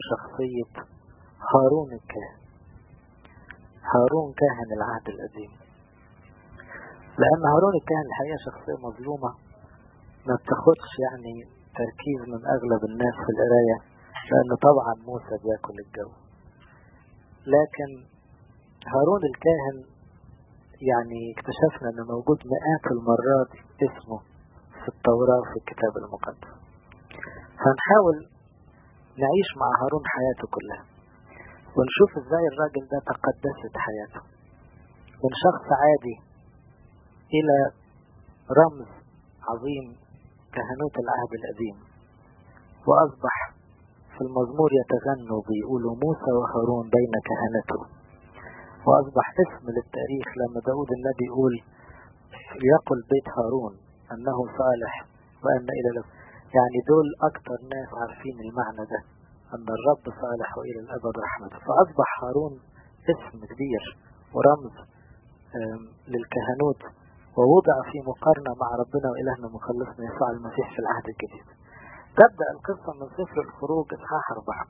شخصية هارون الكاهن هارون كاهن العهد القديم لأن هارون الكاهن الحقيقة شخصية مظلومة ما بتاخدش يعني تركيز من أغلب الناس في القراية لأن طبعا موسى بياكل الجو لكن هارون الكاهن يعني اكتشفنا أنه موجود مئات المرات اسمه في التوراة وفي الكتاب المقدس فنحاول نعيش مع هارون حياته كلها ونشوف ازاي الراجل ده تقدست حياته من شخص عادي إلى رمز عظيم كهنوت العهد القديم وأصبح في المزمور يتغنوا بيقولوا موسى وهارون بين كهنته وأصبح اسم للتاريخ لما داود النبي يقول يقل بيت هارون أنه صالح وأن إلى لب يعني دول أكتر ناس عارفين المعنى ده أن الرب صالح وإلى الأبد رحمته فأصبح هارون اسم كبير ورمز للكهنوت ووضع في مقارنة مع ربنا وإلهنا مخلصنا يسوع المسيح في العهد الجديد تبدأ القصة من سفر الخروج إصحاح أربعة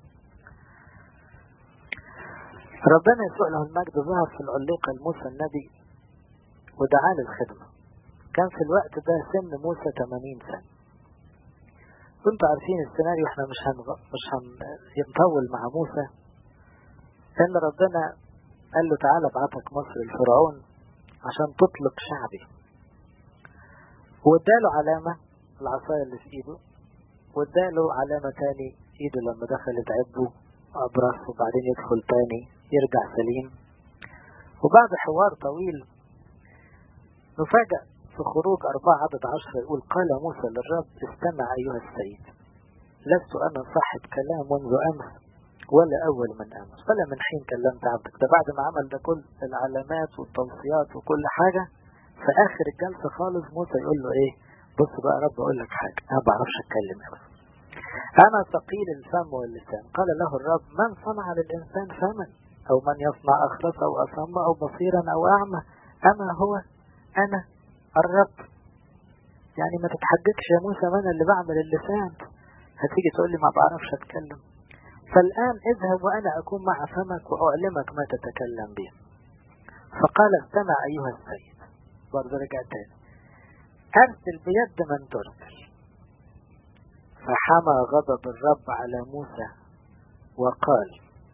ربنا يسوع له المجد ظهر في العليقة لموسى النبي ودعا للخدمة كان في الوقت ده سن موسى 80 سنة كنتوا عارفين السيناريو احنا مش هنغ... مش هنطول مع موسى ان ربنا قال له تعالى ابعتك مصر الفرعون عشان تطلق شعبي واداله علامة العصاية اللي في ايده واداله علامة تاني ايده لما دخلت عبه أبرص وبعدين يدخل تاني يرجع سليم وبعد حوار طويل نفاجأ في خروج أربعة عدد عشرة يقول قال موسى للرب استمع أيها السيد لست أنا صاحب كلام منذ أمس ولا أول من أمس ولا من حين كلمت عبدك ده بعد ما عمل ده كل العلامات والتوصيات وكل حاجة في آخر الجلسة خالص موسى يقول له إيه بص بقى رب أقول لك حاجة أنا ما بعرفش أتكلم أبدا أنا ثقيل الفم واللسان قال له الرب من صنع للإنسان فما أو من يصنع أخرس أو أصم أو بصيرا أو أعمى أما هو أنا الرب يعني ما تتحججش يا موسى ما أنا اللي بعمل اللسان هتيجي تقول لي ما بعرفش أتكلم فالآن اذهب وأنا أكون مع فمك وأعلمك ما تتكلم به فقال استمع أيها السيد برضه رجع تاني أرسل بيد من ترسل فحمى غضب الرب على موسى وقال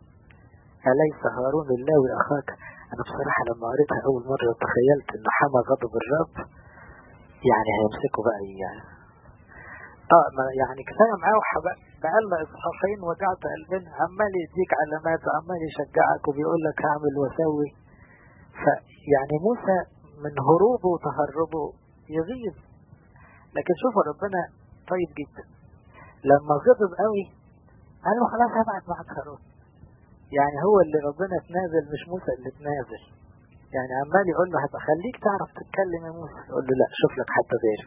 أليس هارون اللاوي أخاك أنا بصراحة لما قريتها أول مرة تخيلت إن حمى غضب الرب يعني هيمسكه بقى يعني اه ما يعني كفايه معاه بقى بقالنا اصحاحين وجعت قلبنا عمال يديك علامات وعمال يشجعك وبيقول لك هعمل واسوي فيعني موسى من هروبه وتهربه يغيظ لكن شوفوا ربنا طيب جدا لما غضب قوي قال له خلاص هبعت معاك هارون يعني هو اللي ربنا تنازل مش موسى اللي تنازل يعني عمال يقول له هبقى خليك تعرف تتكلم يا موسى يقول له لا شوف لك حتى غيري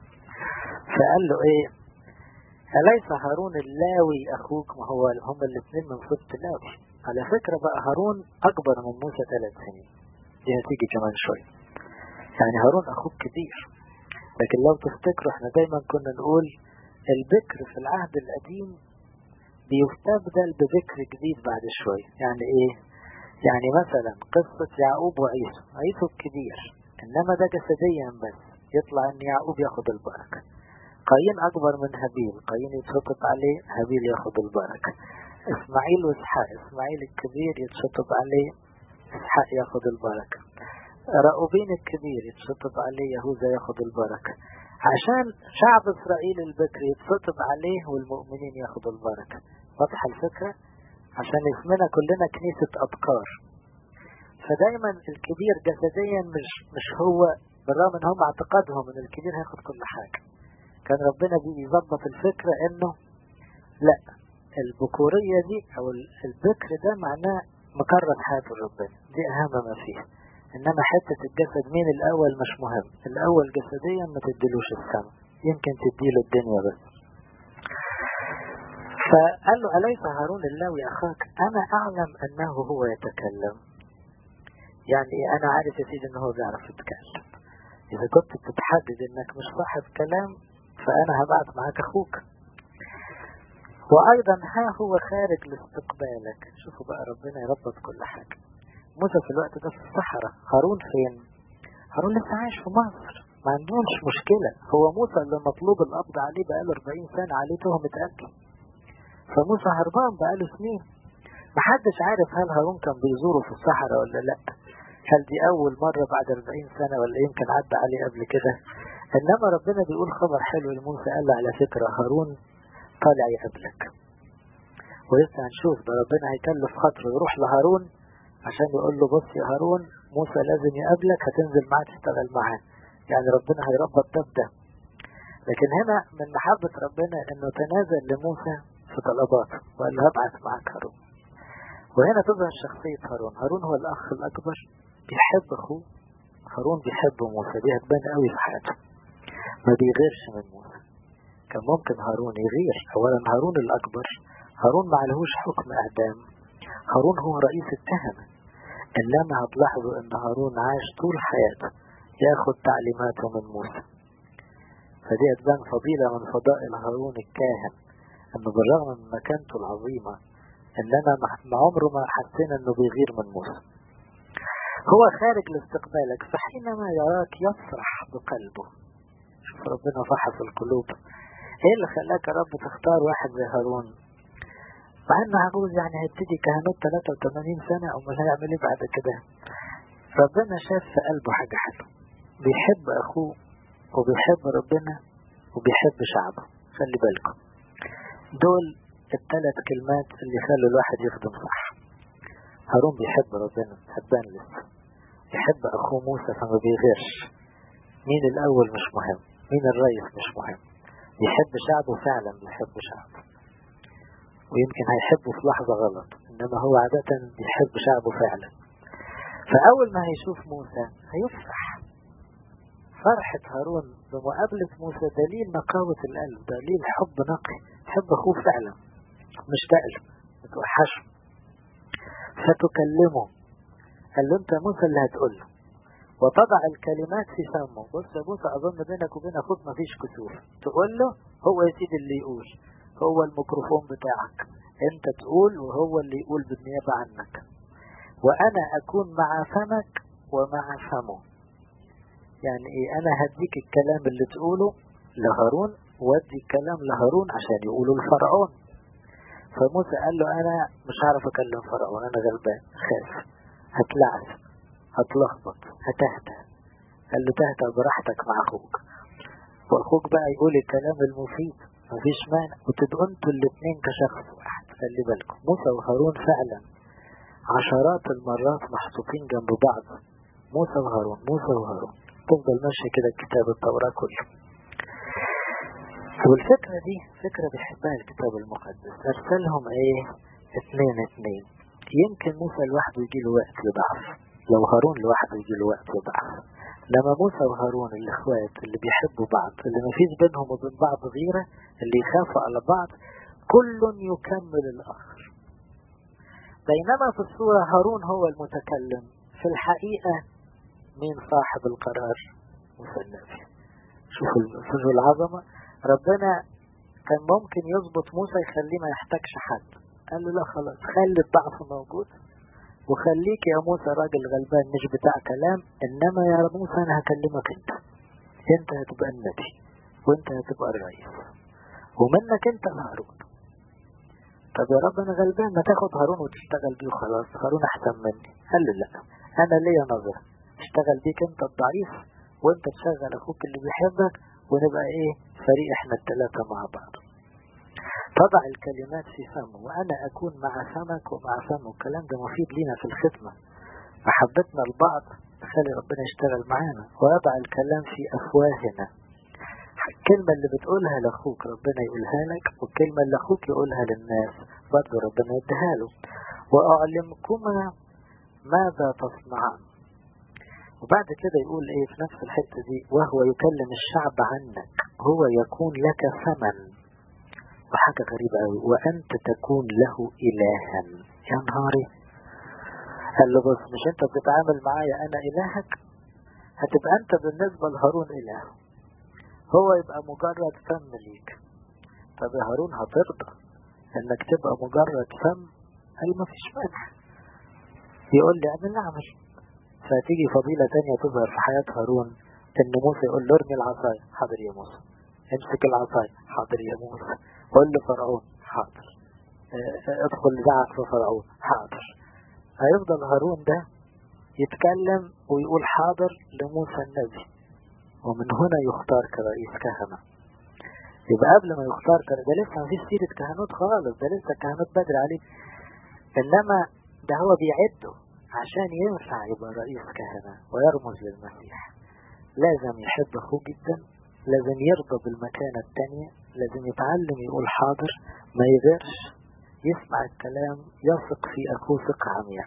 فقال له ايه أليس هارون اللاوي أخوك ما هو هما الاثنين من صفة اللاوي على فكرة بقى هارون أكبر من موسى ثلاث سنين دي هتيجي كمان شوية يعني هارون أخوك كبير لكن لو تفتكروا احنا دايما كنا نقول البكر في العهد القديم بيستبدل بذكر جديد بعد شوية يعني ايه يعني مثلا قصة يعقوب وعيسو عيسو الكبير انما ده جسديا بس يطلع ان يعقوب ياخد البركة قايين اكبر من هابيل قايين يتشطب عليه هابيل ياخد البركة اسماعيل واسحاق اسماعيل الكبير يتشطب عليه اسحاق ياخد البركة راؤوبين الكبير يتشطب عليه يهوذا ياخد البركة عشان شعب اسرائيل البكر يتشطب عليه والمؤمنين ياخدوا البركة واضحة الفكرة عشان اسمنا كلنا كنيسة أبكار فدايما الكبير جسديا مش مش هو بالرغم ان هم اعتقادهم ان الكبير هياخد كل حاجة كان ربنا بيظبط الفكرة انه لا البكورية دي او البكر ده معناه مكرم حياة ربنا دي اهم ما فيها انما حتة الجسد مين الاول مش مهم الاول جسديا ما تديلوش السماء يمكن تديله الدنيا بس فقال له أليس هارون اللاوي أخاك أنا أعلم أنه هو يتكلم يعني أنا عارف يا سيدي أنه بيعرف يتكلم إذا كنت بتتحدد أنك مش صاحب كلام فأنا هبعت معاك أخوك وأيضا ها هو خارج لاستقبالك شوفوا بقى ربنا يربط كل حاجة موسى في الوقت ده في الصحراء هارون فين هارون لسه عايش في مصر ما عندهمش مشكلة هو موسى اللي مطلوب القبض عليه بقاله 40 سنة عليه تهمة قتل فموسى هربان بقاله سنين محدش عارف هل هارون كان بيزوره في الصحراء ولا لا هل دي أول مرة بعد 40 سنة ولا يمكن عدى عليه قبل كده إنما ربنا بيقول خبر حلو لموسى قال له على فكرة هارون طالع يقابلك ولسه هنشوف ده ربنا هيكلف خاطره يروح لهارون عشان يقول له بص يا هارون موسى لازم يقابلك هتنزل معاه تشتغل معاه يعني ربنا هيربط ده بده لكن هنا من محبة ربنا انه تنازل لموسى في طلباته وقال له هبعث معك هارون وهنا تظهر شخصية هارون هارون هو الأخ الأكبر بيحب أخوه هارون بيحب موسى دي هتبان قوي في حياته ما بيغيرش من موسى كان ممكن هارون يغير أولا هارون الأكبر هارون ما عليهوش حكم إعدام هارون هو رئيس التهمة إنما هتلاحظوا إن هارون عاش طول حياته ياخد تعليماته من موسى فدي هتبان فضيلة من فضائل هارون الكاهن إنه بالرغم من مكانته العظيمة إنما ما عمره ما حسينا إنه بيغير من موسى هو خارج لاستقبالك فحينما يراك يفرح بقلبه شوف ربنا فحص القلوب ايه اللي خلاك يا رب تختار واحد زي هارون مع انه عجوز يعني هيبتدي كهنوت 83 سنة امال هيعمل ايه بعد كده ربنا شاف في قلبه حاجة حلوة بيحب اخوه وبيحب ربنا وبيحب شعبه خلي بالكم دول الثلاث كلمات اللي يخلوا الواحد يخدم صح هارون بيحب ربنا هتبان لسه يحب اخوه موسى فما بيغيرش مين الاول مش مهم مين الرئيس مش مهم بيحب شعبه فعلا بيحب شعبه ويمكن هيحبه في لحظة غلط إنما هو عادة بيحب شعبه فعلا فأول ما هيشوف موسى هيفرح فرحة هارون بمقابلة موسى دليل نقاوة القلب دليل حب نقي حب أخوه فعلا مش تقل متوحشه فتكلمه قال له أنت موسى اللي هتقول له وتضع الكلمات في فمه بص يا موسى أظن بينك وبين أخوك مفيش كسوف تقول له هو يا سيدي اللي يقول هو الميكروفون بتاعك انت تقول وهو اللي يقول بالنيابة عنك وانا اكون مع فمك ومع فمه يعني ايه انا هديك الكلام اللي تقوله لهارون وادي الكلام لهارون عشان يقوله لفرعون فموسى قال له انا مش هعرف اكلم فرعون انا غلبان خاف هتلعب هتلخبط هتهدى قال له تهدى براحتك مع اخوك واخوك بقى يقول الكلام المفيد مفيش مانع وتبقوا انتوا الاثنين كشخص واحد خلي بالكم موسى وهارون فعلا عشرات المرات محطوطين جنب بعض موسى وهارون موسى وهارون تفضل ماشي كده كتاب التوراة كله والفكرة دي فكرة بيحبها الكتاب المقدس أرسلهم إيه اثنين اثنين يمكن موسى لوحده يجي له وقت لضعف لو هارون لوحده يجي له وقت لضعف لما موسى وهارون الاخوات اللي بيحبوا بعض اللي ما فيش بينهم وبين بعض غيرة اللي يخافوا على بعض كل يكمل الآخر بينما في الصورة هارون هو المتكلم في الحقيقة مين صاحب القرار موسى النبي شوفوا سر العظمة ربنا كان ممكن يظبط موسى يخليه ما يحتاجش حد قال له لا خلاص خلي الضعف موجود وخليك يا موسى راجل غلبان مش بتاع كلام انما يا موسى انا هكلمك انت انت هتبقى النبي وانت هتبقى الرئيس ومنك انت هارون طب يا رب انا غلبان ما تاخد هارون وتشتغل بيه وخلاص هارون احسن مني قال له لا انا ليا نظرة اشتغل بيك انت الضعيف وانت تشغل اخوك اللي بيحبك ونبقى ايه فريق احنا الثلاثة مع بعض تضع الكلمات في فمه وأنا أكون مع فمك ومع فمه الكلام ده مفيد لينا في الختمة محبتنا لبعض تخلي ربنا يشتغل معانا ويضع الكلام في أفواهنا الكلمة اللي بتقولها لأخوك ربنا يقولها لك والكلمة اللي أخوك يقولها للناس برضه ربنا يديها له وأعلمكما ماذا تصنعان وبعد كده يقول ايه في نفس الحتة دي وهو يكلم الشعب عنك هو يكون لك ثمن وحاجة غريبة قوي وأنت تكون له إلها يا نهاري قال له بص مش أنت بتتعامل معايا أنا إلهك هتبقى أنت بالنسبة لهارون إله هو يبقى مجرد فم ليك طب يا هارون هترضى انك تبقى مجرد فم قال ما فيش مانع يقول لي انا نعمل فتيجي فضيلة تانية تظهر في حياة هارون ان موسى يقول له ارمي العصاية حاضر يا موسى امسك العصاية حاضر يا موسى قول لفرعون حاضر ادخل زعق في فرعون حاضر هيفضل هارون ده يتكلم ويقول حاضر لموسى النبي ومن هنا يختار كرئيس كهنة يبقى قبل ما يختار كرئيس ده لسه مفيش سيرة كهنوت خالص ده لسه كهنوت بدري عليه إنما ده هو بيعده عشان ينفع يبقى رئيس كهنة ويرمز للمسيح لازم يحب أخوه جدا لازم يرضى بالمكانة التانية لازم يتعلم يقول حاضر ما يغيرش يسمع الكلام يثق في أخوه ثقة عمياء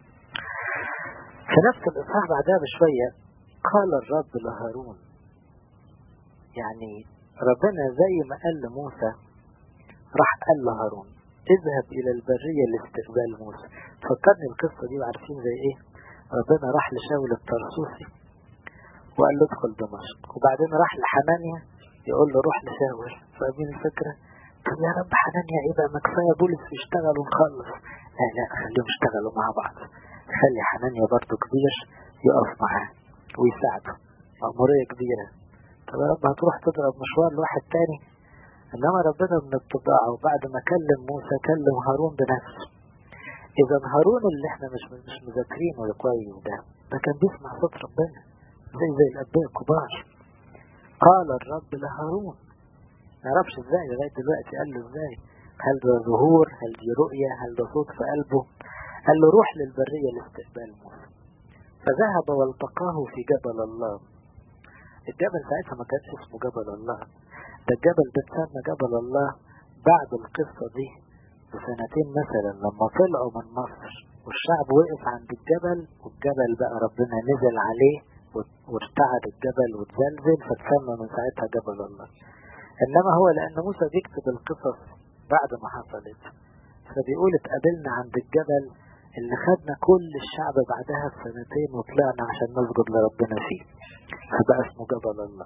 في نفس الإصحاح بعدها بشوية قال الرب لهارون يعني ربنا زي ما قال لموسى راح قال لهارون اذهب إلى البرية لاستقبال موسى فكرني القصة دي وعارفين زي ايه ربنا راح لشاول الطرسوسي وقال له ادخل دمشق وبعدين راح لحنانيا يقول له روح لشاول فاهمين الفكرة طب يا رب حنانيا ايه بقى ما كفايه بولس يشتغل ونخلص لا لا خليهم يشتغلوا مع بعض خلي حنانيا برضه كبير يقف معاه ويساعده مأمورية كبيرة طب يا رب هتروح تضرب مشوار لواحد تاني انما ربنا من الطباعة وبعد ما كلم موسى كلم هارون بنفسه اذا هارون اللي احنا مش مش مذاكرينه كويس ده ده كان بيسمع صوت ربنا زي زي الاباء الكبار قال الرب لهارون ما يعرفش ازاي لغايه دلوقتي قال له ازاي هل ده ظهور هل دي رؤية هل ده صوت في قلبه قال له روح للبرية لاستقبال موسى فذهب والتقاه في جبل الله الجبل ساعتها ما كانش اسمه جبل الله ده الجبل ده اتسمى جبل الله بعد القصة دي بسنتين مثلا لما طلعوا من مصر والشعب وقف عند الجبل والجبل بقى ربنا نزل عليه وارتعد الجبل وتزلزل فتسمى من ساعتها جبل الله انما هو لان موسى بيكتب القصص بعد ما حصلت فبيقول اتقابلنا عند الجبل اللي خدنا كل الشعب بعدها بسنتين وطلعنا عشان نسجد لربنا فيه فبقى اسمه جبل الله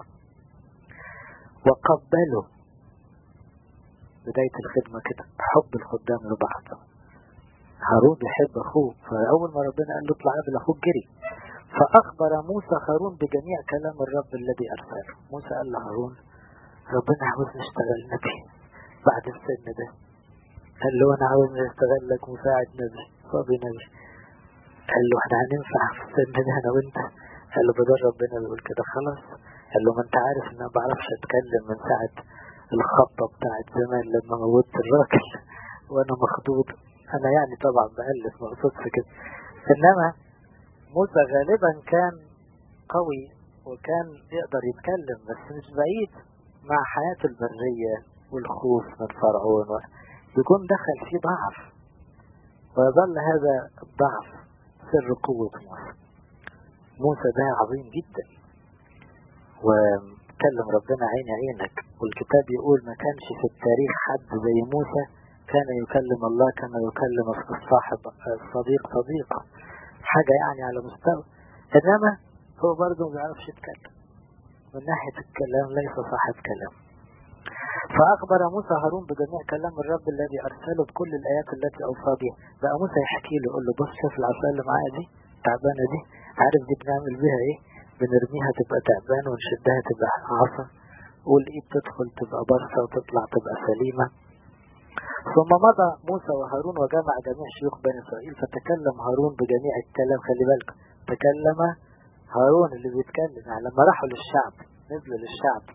وقبله بداية الخدمة كده حب الخدام لبعض هارون بيحب أخوه فأول ما ربنا قال له اطلع قبل أخوك جري فأخبر موسى هارون بجميع كلام الرب الذي أرسله موسى قال لهارون ربنا عاوزني اشتغل نبي بعد السن ده قال له أنا عاوزني اشتغل لك مساعد نبي صبي نبي قال له احنا هننفع في السن ده أنا وأنت قال له بدل ربنا بيقول كده خلاص قال له ما انت عارف ان انا ما بعرفش اتكلم من ساعة الخطة بتاعت زمان لما موتت الراجل وانا مخضوض انا يعني طبعا بألف ما اقصدش كده انما موسى غالبا كان قوي وكان يقدر يتكلم بس مش بعيد مع حياة البرية والخوف من فرعون يكون دخل فيه ضعف ويظل هذا الضعف سر قوة موسى موسى ده عظيم جدا وكلم ربنا عين عينك والكتاب يقول ما كانش في التاريخ حد زي موسى كان يكلم الله كما يكلم الصاحب الصديق صديقه حاجة يعني على مستوى إنما هو برضه ما بيعرفش يتكلم من ناحية الكلام ليس صاحب كلام فأخبر موسى هارون بجميع كلام الرب الذي أرسله بكل الآيات التي أوصى بها بقى موسى يحكي له يقول له بص شوف العصاية اللي معايا دي تعبانة دي عارف دي بنعمل بيها إيه بنرميها تبقى تعبان ونشدها تبقى عصا والإيد تدخل تبقى برصة وتطلع تبقى سليمة ثم مضى موسى وهارون وجمع جميع شيوخ بني إسرائيل فتكلم هارون بجميع الكلام خلي بالكم تكلم هارون اللي بيتكلم يعني لما راحوا للشعب نزلوا للشعب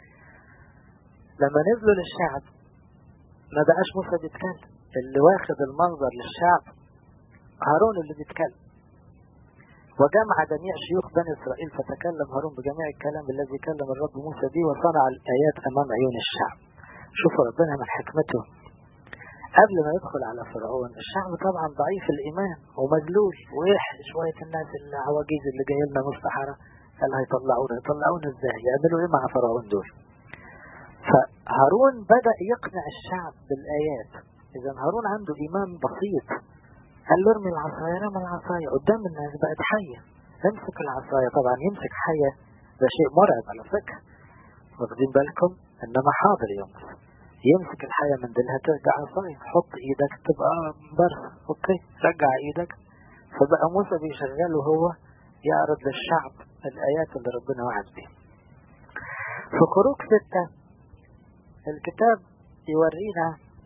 لما نزلوا للشعب ما بقاش موسى بيتكلم اللي واخد المنظر للشعب هارون اللي بيتكلم وجمع جميع شيوخ بني إسرائيل فتكلم هارون بجميع الكلام الذي كلم الرب موسى به وصنع الآيات أمام عيون الشعب شوفوا ربنا من حكمته قبل ما يدخل على فرعون الشعب طبعا ضعيف الإيمان ومذلول ويح شوية الناس العواجيز اللي جاي لنا من الصحراء قال هيطلعونا يطلعونا ازاي يعملوا ايه مع فرعون دول فهارون بدأ يقنع الشعب بالآيات إذا هارون عنده إيمان بسيط قال له ارمي العصاية رمى العصاية قدام الناس بقت حية امسك العصاية طبعا يمسك حية ده شيء مرعب على فكرة واخدين بالكم انما حاضر يا موسى يمسك الحية من دلها ترجع عصاية حط ايدك تبقى برس اوكي رجع ايدك فبقى موسى بيشغله هو يعرض للشعب الآيات اللي ربنا وعد بيها في خروج ستة الكتاب يورينا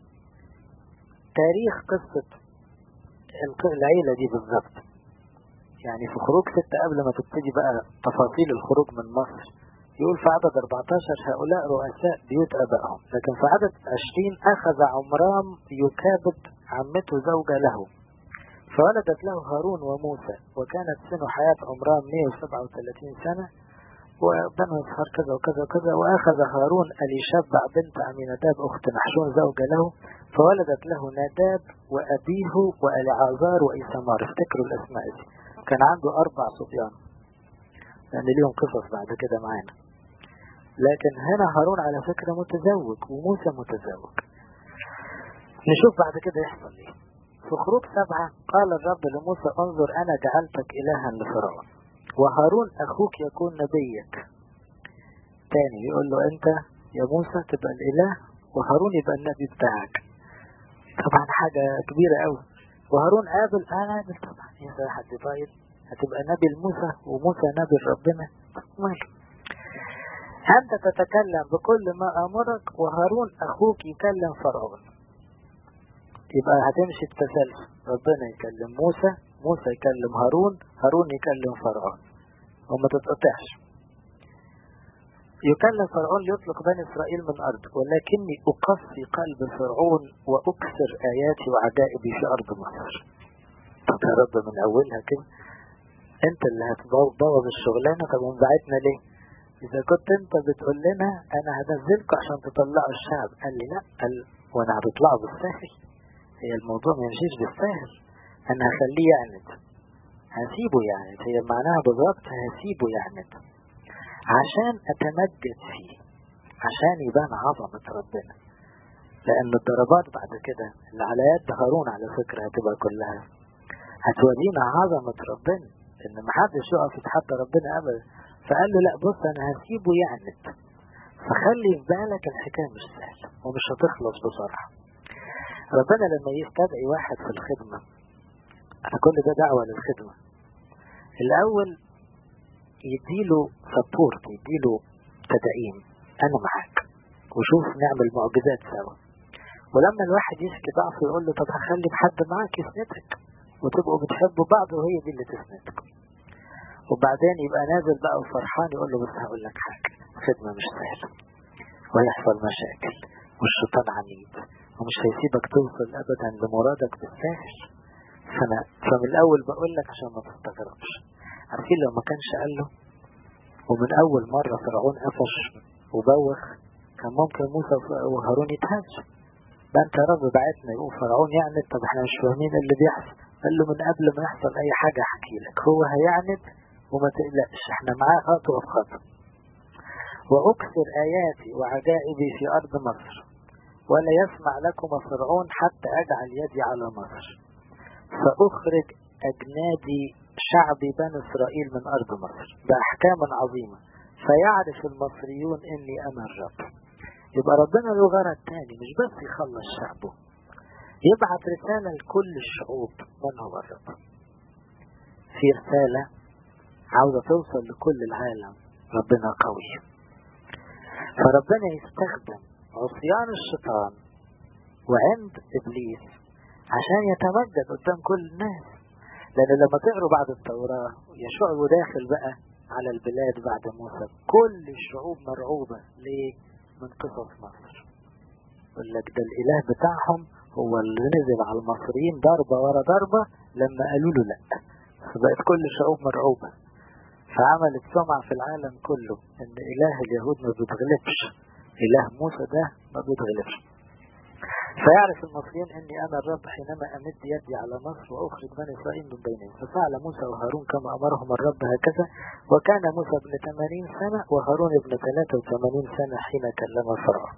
تاريخ قصة العيلة دي بالظبط يعني في خروج ستة قبل ما تبتدي بقى تفاصيل الخروج من مصر يقول في عدد 14 هؤلاء رؤساء بيوت أبائهم لكن في عدد 20 أخذ عمرام يكابد عمته زوجة له فولدت له هارون وموسى وكانت سن حياة عمران 137 سنة وبنو إسحاق كذا وكذا وكذا وأخذ هارون أليشبع بنت أميناداب أخت نحشون زوجة له فولدت له ناداب وأبيه وألعازار وإيثمار افتكروا الأسماء دي كان عنده أربع صبيان لأن ليهم قصص بعد كده معانا لكن هنا هارون على فكرة متزوج وموسى متزوج نشوف بعد كده يحصل ايه في خروج سبعة قال الرب لموسى انظر أنا جعلتك إلها لفرعون وهارون أخوك يكون نبيك تاني يقول له أنت يا موسى تبقى الإله وهارون يبقى النبي بتاعك طبعا حاجة كبيرة أوي وهارون قابل أنا قابل طبعا يا حد طيب هتبقى نبي لموسى وموسى نبي لربنا ماشي أنت تتكلم بكل ما أمرك وهارون أخوك يكلم فرعون يبقى هتمشي بتسلسل ربنا يكلم موسى موسى يكلم هارون هارون يكلم فرعون وما تتقطعش يكلم فرعون ليطلق بني إسرائيل من أرض ولكني أقصي قلب فرعون وأكثر آياتي وعجائبي في أرض مصر طب يا رب من أولها كده أنت اللي هتبوظ الشغلانة طب ومبعتنا ليه؟ إذا كنت أنت بتقول لنا أنا هنزلكم عشان تطلعوا الشعب قال لي لا قال وأنا هتطلعوا بالسهل هي الموضوع ما يمشيش بالسهل أنا هخليه يعند هسيبه يعند هي معناها بالظبط هسيبه يعند عشان أتمجد فيه عشان يبان عظمة ربنا لأن الضربات بعد كده اللي على يد هارون على فكرة هتبقى كلها هتورينا عظمة ربنا إن محدش يقف يتحدى ربنا أبدا فقال له لا بص أنا هسيبه يعند فخلي في بالك الحكاية مش سهلة ومش هتخلص بسرعة ربنا لما يستدعي واحد في الخدمة كل ده دعوة للخدمة الأول يديله سبورت يديله تدعيم أنا معاك وشوف نعمل معجزات سوا ولما الواحد يشكي ضعفه يقول له طب هخلي حد معاك يسندك وتبقوا بتحبوا بعض وهي دي اللي تسندك وبعدين يبقى نازل بقى وفرحان يقول له بس هقول لك حاجة خدمة مش سهلة ويحصل مشاكل والشيطان عنيد ومش هيسيبك توصل أبدا لمرادك بالسهل فأنا فمن الأول بقول لك عشان ما تستغربش عارفين لو ما كانش قال له ومن أول مرة فرعون قفش وبوخ كان ممكن موسى وهارون يتهزوا ده انت يا رب بعتنا يقول فرعون يعند طب احنا مش فاهمين اللي بيحصل قال له من قبل ما يحصل اي حاجة احكي لك هو هيعند وما تقلقش احنا معاه خطوة بخطوة وأكثر آياتي وعجائبي في أرض مصر ولا يسمع لكم فرعون حتى أجعل يدي على مصر فأخرج أجنادي شعبي بني إسرائيل من أرض مصر بأحكام عظيمة فيعرف المصريون إني أنا الرب يبقى ربنا له غرض تاني مش بس يخلص شعبه يبعث رسالة لكل الشعوب من هو الرب في رسالة عاوزة توصل لكل العالم ربنا قوي فربنا يستخدم عصيان الشيطان وعند إبليس عشان يتمجد قدام كل الناس لأن لما تقروا بعد التوراة يشوع داخل بقى على البلاد بعد موسى كل الشعوب مرعوبة ليه؟ من قصص مصر يقول لك ده الإله بتاعهم هو اللي نزل على المصريين ضربة ورا ضربة لما قالوا له لا فبقت كل الشعوب مرعوبة فعملت سمعة في العالم كله ان اله اليهود ما بيتغلبش اله موسى ده ما بيتغلبش فيعرف المصريين اني انا الرب حينما امد يدي على مصر واخرج بني اسرائيل من بينهم ففعل موسى وهارون كما امرهم الرب هكذا وكان موسى ابن 80 سنة وهارون ابن 83 سنة حين كلم فرعون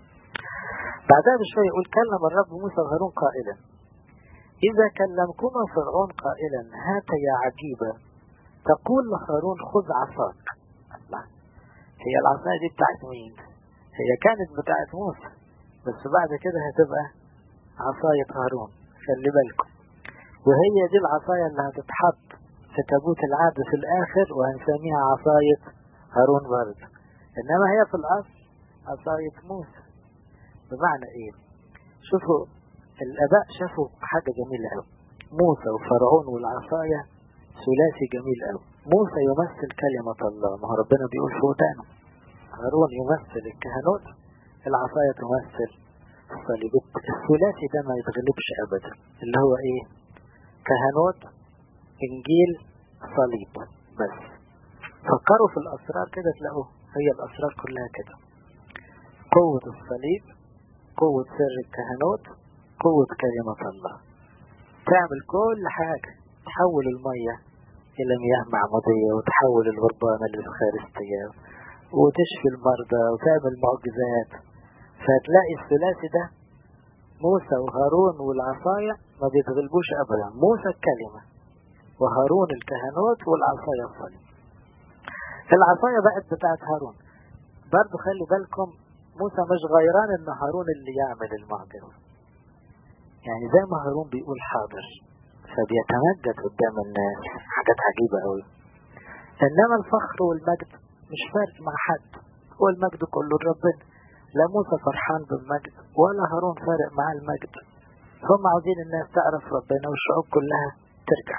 بعدها بشوية يقول كلم الرب موسى وهارون قائلا إذا كلمكما فرعون قائلا هات يا عجيبة تقول لهارون خذ عصاك الله هي العصاية دي بتاعت مين هي كانت بتاعت موسى بس بعد كده هتبقى عصاية هارون خلي بالكم وهي دي العصاية اللي هتتحط في تابوت العهد في الآخر وهنسميها عصاية هارون برضه إنما هي في الأصل عصاية موسى بمعنى إيه؟ شوفوا الآباء شافوا حاجة جميلة أوي موسى وفرعون والعصاية ثلاثي جميل أوي موسى يمثل كلمة الله ما هو ربنا بيقول في ودانه هارون يمثل الكهنوت العصاية تمثل الصليب الثلاثي ده ما يتغلبش أبدا اللي هو إيه كهنوت إنجيل صليب بس فكروا في الأسرار كده تلاقوا هي الأسرار كلها كده قوة الصليب قوة سر الكهنوت قوة كلمة الله تعمل كل حاجة تحول المية إلى مياه معمودية وتحول الغربان للخارستية وتشفي المرضى وتعمل معجزات فتلاقي الثلاثي ده موسى وهارون والعصاية ما بيتغلبوش أبدا موسى الكلمة وهارون الكهنوت والعصاية الصليب العصاية بقت بتاعت هارون برضو خلي بالكم موسى مش غيران ان هارون اللي يعمل المعجزة يعني زي ما هارون بيقول حاضر فبيتمجد قدام الناس حاجات عجيبة قوي انما الفخر والمجد مش فارق مع حد هو المجد كله لربنا لا موسى فرحان بالمجد ولا هارون فارق معاه المجد هم عاوزين الناس تعرف ربنا والشعوب كلها ترجع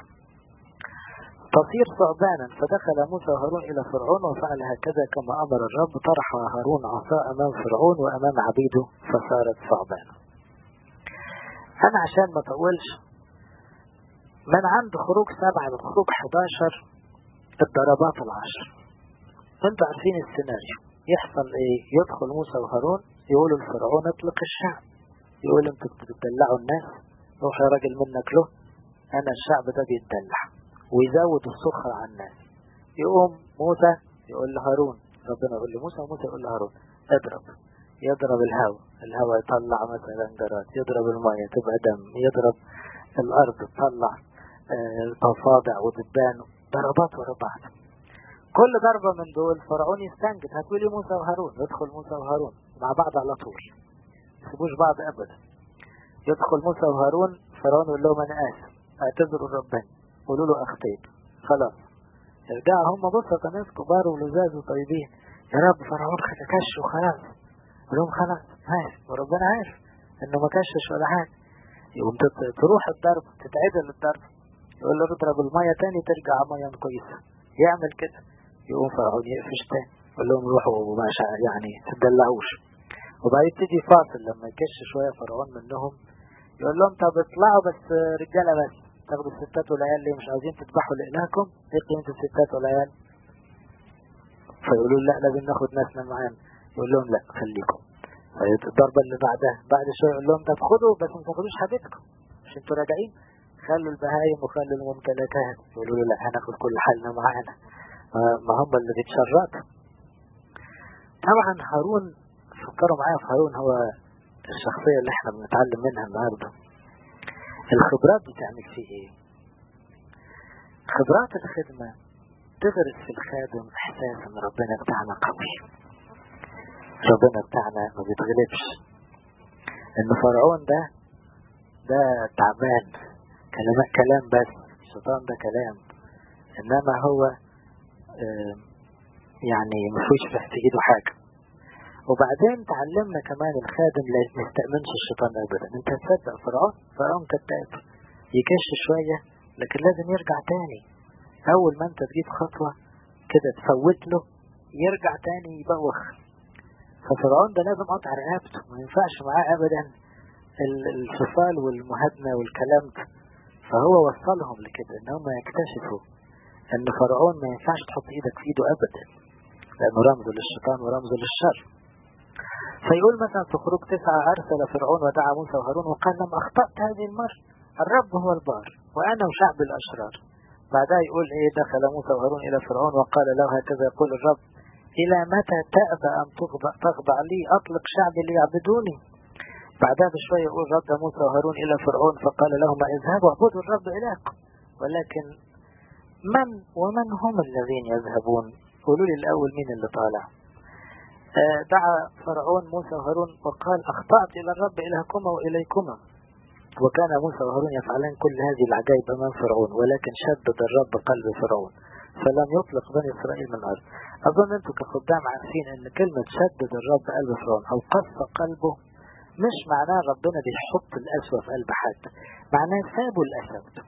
تصير ثعبانا فدخل موسى وهارون إلى فرعون وفعل هكذا كما أمر الرب طرح هارون عصا أمام فرعون وأمام عبيده فصارت ثعبانا أنا عشان ما أطولش من عند خروج سبعة لخروج 11 الضربات العشر انتوا عارفين السيناريو يحصل ايه يدخل موسى وهارون يقولوا لفرعون اطلق الشعب يقول انتوا بتدلعوا الناس روح يا راجل منك له انا الشعب ده بيتدلع ويزود السخر على الناس يقوم موسى يقول لهارون ربنا يقول لموسى وموسى يقول لهارون اضرب يضرب الهواء الهواء يطلع مثلا جراد يضرب المية تبقى دم يضرب الأرض تطلع ضفادع ودبان ضربات ورا بعض كل ضربة من دول فرعون يستنجد هتقولي موسى وهارون يدخل موسى وهارون مع بعض على طول يسيبوش بعض أبدا يدخل موسى وهارون فرعون يقول لهم أنا آسف اعتذروا ربنا قولوا له أخطيت خلاص يرجعوا هم بصوا ناس كبار ولزاز وطيبين يا رب فرعون كش وخلاص يقول لهم خلاص ماشي وربنا عارف انه ما كشش ولا حاجة يقوم تروح الضرب تتعدل الضرب يقول له اضرب المية تاني ترجع مية كويسة يعمل كده يقوم فرعون يقفش تاني يقول لهم روحوا وما يعني تدلعوش وبعدين تيجي فاصل لما يكش شوية فرعون منهم يقول لهم طب اطلعوا بس رجالة بس تاخدوا الستات والعيال ليه مش عاوزين تذبحوا لإلهكم ايه قيمة الستات والعيال فيقولوا لا لازم ناخد ناسنا معانا يقول لهم لا خليكم الضربة اللي بعدها بعد شوية يقول لهم طب خدوا بس ما تاخدوش حاجتكم مش انتوا راجعين خلوا البهايم وخلوا الممتلكات يقولوا له لا هناخد كل حالنا معانا ما هم اللي بيتشرطوا طبعا هارون فكروا معايا في هارون هو الشخصية اللي احنا بنتعلم منها النهاردة الخبرات بتعمل فيه ايه خبرات الخدمة تغرس في الخادم احساس ان ربنا بتاعنا قوي ربنا بتاعنا ما بيتغلبش ان فرعون ده ده تعبان كلام كلام بس الشيطان ده كلام انما هو اه يعني مفيش في ايده حاجه وبعدين تعلمنا كمان الخادم لا يستأمنش الشيطان ابدا انت تصدق فرعون فرعون كذاب يكش شويه لكن لازم يرجع تاني اول ما انت تجيب خطوه كده تفوت له يرجع تاني يبوخ ففرعون ده لازم قطع رقبته ما ينفعش معاه ابدا الفصال والمهادنه والكلام ده فهو وصلهم لكده ان هم يكتشفوا ان فرعون ما ينفعش تحط ايدك في ايده ابدا لانه رمز للشيطان ورمز للشر فيقول مثلا في خروج تسعة أرسل فرعون ودعا موسى وهارون وقال لم أخطأت هذه المرة الرب هو البار وأنا وشعب الأشرار بعدها يقول إيه دخل موسى وهارون إلى فرعون وقال له هكذا يقول الرب إلى متى تأبى أن تخضع, تخضع لي أطلق شعبي ليعبدوني بعدها بشوية يقول رد موسى وهارون إلى فرعون فقال لهما اذهبوا اعبدوا الرب إلهكم ولكن من ومن هم الذين يذهبون قولوا لي الأول مين اللي طالع دعا فرعون موسى وهارون وقال أخطأت إلى الرب إلهكما وإليكما وكان موسى وهارون يفعلان كل هذه العجائب أمام فرعون ولكن شدد الرب قلب فرعون فلم يطلق بني إسرائيل من الأرض أظن أنتم كخدام عارفين أن كلمة شدد الرب قلب فرعون أو قص قلبه مش معناه ربنا بيحط القسوة في قلب حد معناه سابوا القساوة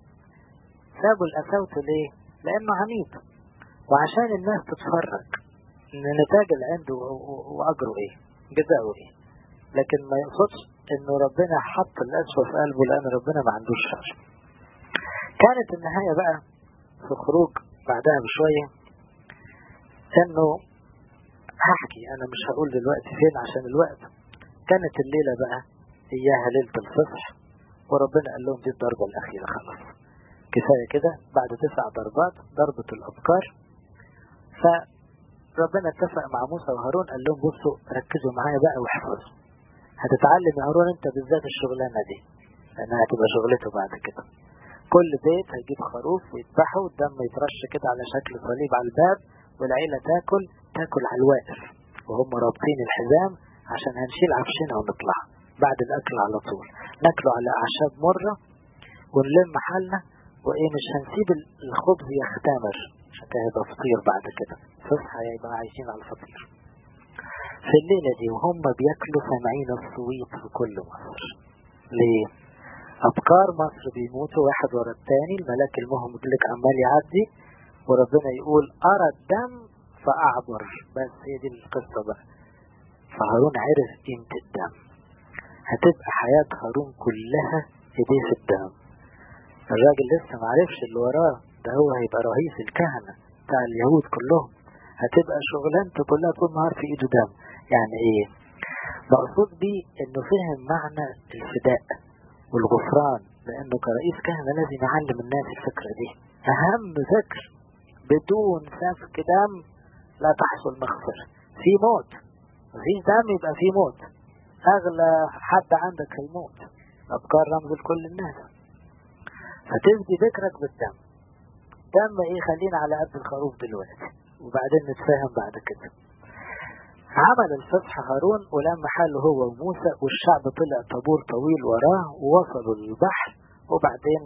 سابوا القساوة ليه؟ لأنه عنيد وعشان الناس تتفرج ان نتاج العند واجره ايه جزاؤه ايه لكن ما يقصدش انه ربنا حط الاسوة في قلبه لان ربنا ما عندوش شر كانت النهاية بقى في الخروج بعدها بشوية انه هحكي انا مش هقول دلوقتي فين عشان الوقت كانت الليلة بقى اياها ليلة الفصح وربنا قال لهم دي الضربة الاخيرة خلاص كفاية كده بعد تسع ضربات ضربة الابكار ف ربنا اتفق مع موسى وهارون قال لهم بصوا ركزوا معايا بقى واحفظوا هتتعلم يا هارون انت بالذات الشغلانه دي لانها هتبقى شغلته بعد كده كل بيت هيجيب خروف ويذبحه والدم يترش كده على شكل صليب على الباب والعيله تاكل تاكل على الواقف وهم رابطين الحزام عشان هنشيل عفشنا ونطلع بعد الاكل على طول ناكله على اعشاب مره ونلم حالنا وايه مش هنسيب الخبز يختمر عشان كده هيبقى فطير بعد كده فصحى يبقى عايشين على الفطير في الليلة دي وهم بياكلوا سامعين الصويت في كل مصر ليه؟ أبكار مصر بيموتوا واحد ورا التاني الملاك المهمدلك عمال يعدي وربنا يقول أرى الدم فأعبر بس هي دي القصة بقى فهارون عرف قيمة الدم هتبقى حياة هارون كلها ايديه في الدم الراجل لسه معرفش اللي وراه ده هو هيبقى رئيس الكهنة بتاع اليهود كلهم هتبقى شغلانته كلها طول النهار في ايده دم يعني ايه مقصود بيه انه فهم معنى الفداء والغفران لانه كرئيس كهنة لازم يعلم الناس الفكرة دي اهم فكر بدون سفك دم لا تحصل مغفرة في موت مفيش دم يبقى في موت اغلى حد عندك هيموت افكار رمز لكل الناس فتفدي فكرك بالدم دم ايه خلينا على قد الخروف دلوقتي وبعدين نتفاهم بعد كده عمل الفتح هارون ولما حاله هو وموسى والشعب طلع طابور طويل وراه ووصلوا للبحر وبعدين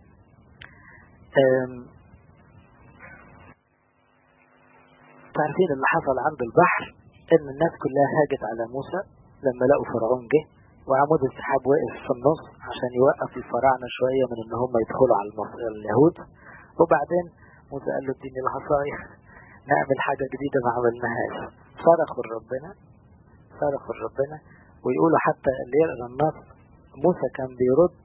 تعرفين اللي حصل عند البحر ان الناس كلها هاجت على موسى لما لقوا فرعون جه وعمود السحاب وقف في النص عشان يوقف الفراعنة شوية من ان هم يدخلوا على اليهود وبعدين موسى قال له اديني العصاية نعمل حاجة جديدة ما عملناهاش صرخوا لربنا صرخوا لربنا ويقولوا حتى اللي يقرا النص موسى كان بيرد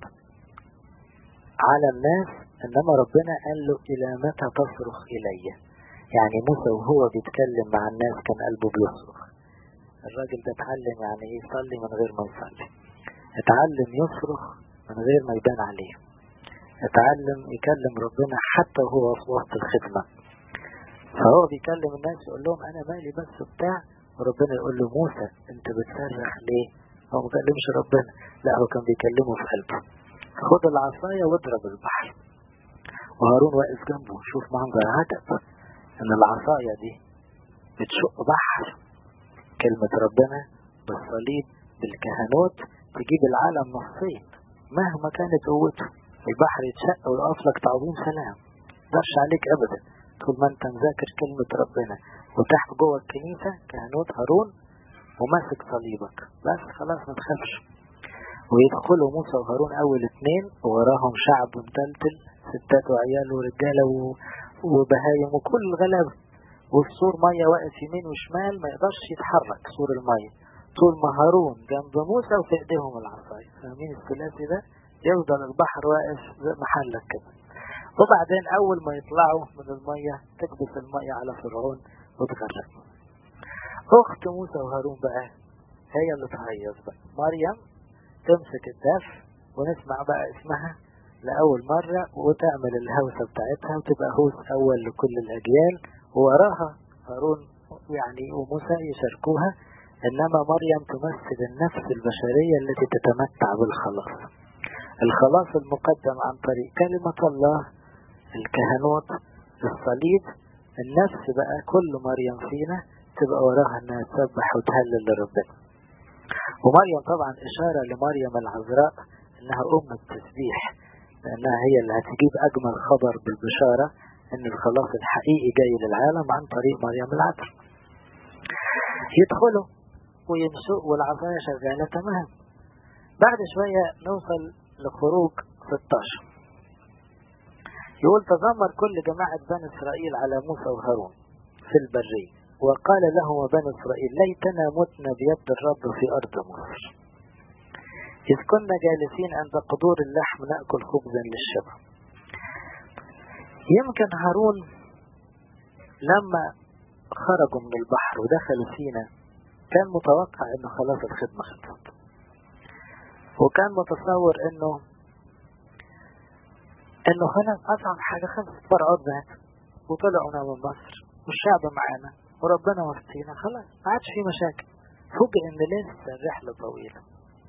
على الناس انما ربنا قال له الى متى تصرخ الي يعني موسى وهو بيتكلم مع الناس كان قلبه بيصرخ الراجل ده اتعلم يعني ايه يصلي من غير ما يصلي اتعلم يصرخ من غير ما يبان عليه اتعلم يكلم ربنا حتى وهو في وسط الخدمة فهو بيكلم الناس يقول لهم انا مالي بس بتاع وربنا يقول له موسى انت بتصرخ ليه هو ما كلمش ربنا لا هو كان بيكلمه في قلبه خد العصاية واضرب البحر وهارون واقف جنبه شوف منظر عجب ان العصاية دي بتشق بحر كلمة ربنا بالصليب بالكهنوت تجيب العالم نصين مهما كانت قوته البحر يتشق ويقف لك تعظيم سلام درش عليك ابدا طول ما انت مذاكر كلمة ربنا وتحت جوه الكنيسة كهنوت هارون وماسك صليبك بس خلاص ما تخافش ويدخلوا موسى وهارون اول اتنين ووراهم شعب متلتل ستات وعيال ورجالة وبهايم وكل الغلابة والسور مية واقف يمين وشمال ما يقدرش يتحرك سور المية طول ما هارون جنب موسى وفي ايديهم العصاية فاهمين الثلاثي ده يفضل البحر واقف زي محلك كده وبعدين اول ما يطلعوا من المية تكبس المية على فرعون وتغرق اخت موسى وهارون بقى هي اللي تهيص بقى مريم تمسك الدف ونسمع بقى اسمها لأول مرة وتعمل الهوسة بتاعتها وتبقى هوس أول لكل الأجيال ووراها هارون يعني وموسى يشاركوها إنما مريم تمثل النفس البشرية التي تتمتع بالخلاص الخلاص المقدم عن طريق كلمة الله الكهنوت الصليب النفس بقى كل مريم فينا تبقى وراها انها تسبح وتهلل لربنا ومريم طبعا اشارة لمريم العذراء انها ام التسبيح لانها هي اللي هتجيب اجمل خبر بالبشارة ان الخلاص الحقيقي جاي للعالم عن طريق مريم العذراء يدخلوا ويمسوا والعصاية شغالة تمام بعد شوية نوصل لخروج 16 يقول تذمر كل جماعة بني إسرائيل على موسى وهارون في البرية وقال لهم بني إسرائيل ليتنا متنا بيد الرب في أرض مصر إذ كنا جالسين عند قدور اللحم نأكل خبزا للشبع يمكن هارون لما خرجوا من البحر ودخلوا فينا كان متوقع انه خلاص الخدمة خلصت وكان متصور انه انه هنا اصعب حاجة خلصت فرعون مات وطلعنا من مصر والشعب معانا وربنا وسطينا خلاص ما عادش في مشاكل فوجئ ان لسه الرحلة طويلة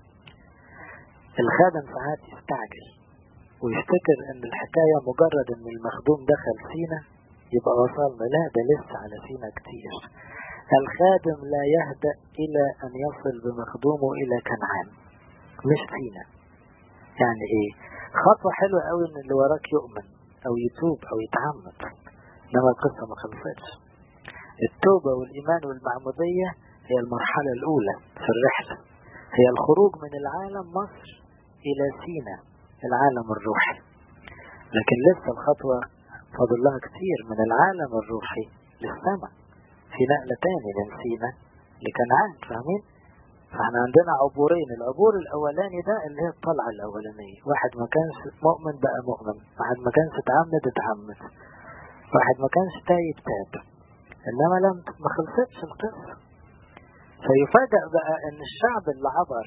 الخادم ساعات يستعجل ويفتكر ان الحكاية مجرد ان المخدوم دخل فينا يبقى وصلنا لا ده لسه على فينا كتير الخادم لا يهدأ إلى أن يصل بمخدومه إلى كنعان مش فينا يعني إيه خطوة حلوة قوي إن اللي وراك يؤمن أو يتوب أو يتعمد إنما القصة ما خلصتش التوبة والإيمان والمعمودية هي المرحلة الأولى في الرحلة هي الخروج من العالم مصر إلى سينا العالم الروحي لكن لسه الخطوة فاضل لها كتير من العالم الروحي للسماء في نقلة تاني من سينا لكنعان فاهمين؟ فاحنا عندنا عبورين العبور الاولاني ده اللي هي الطلعة الاولانية واحد ما كانش مؤمن بقى مؤمن واحد ما كانش اتعمد اتعمد واحد ما كانش تايب تاب انما لم ما خلصتش القصة فيفاجأ بقى ان الشعب اللي عبر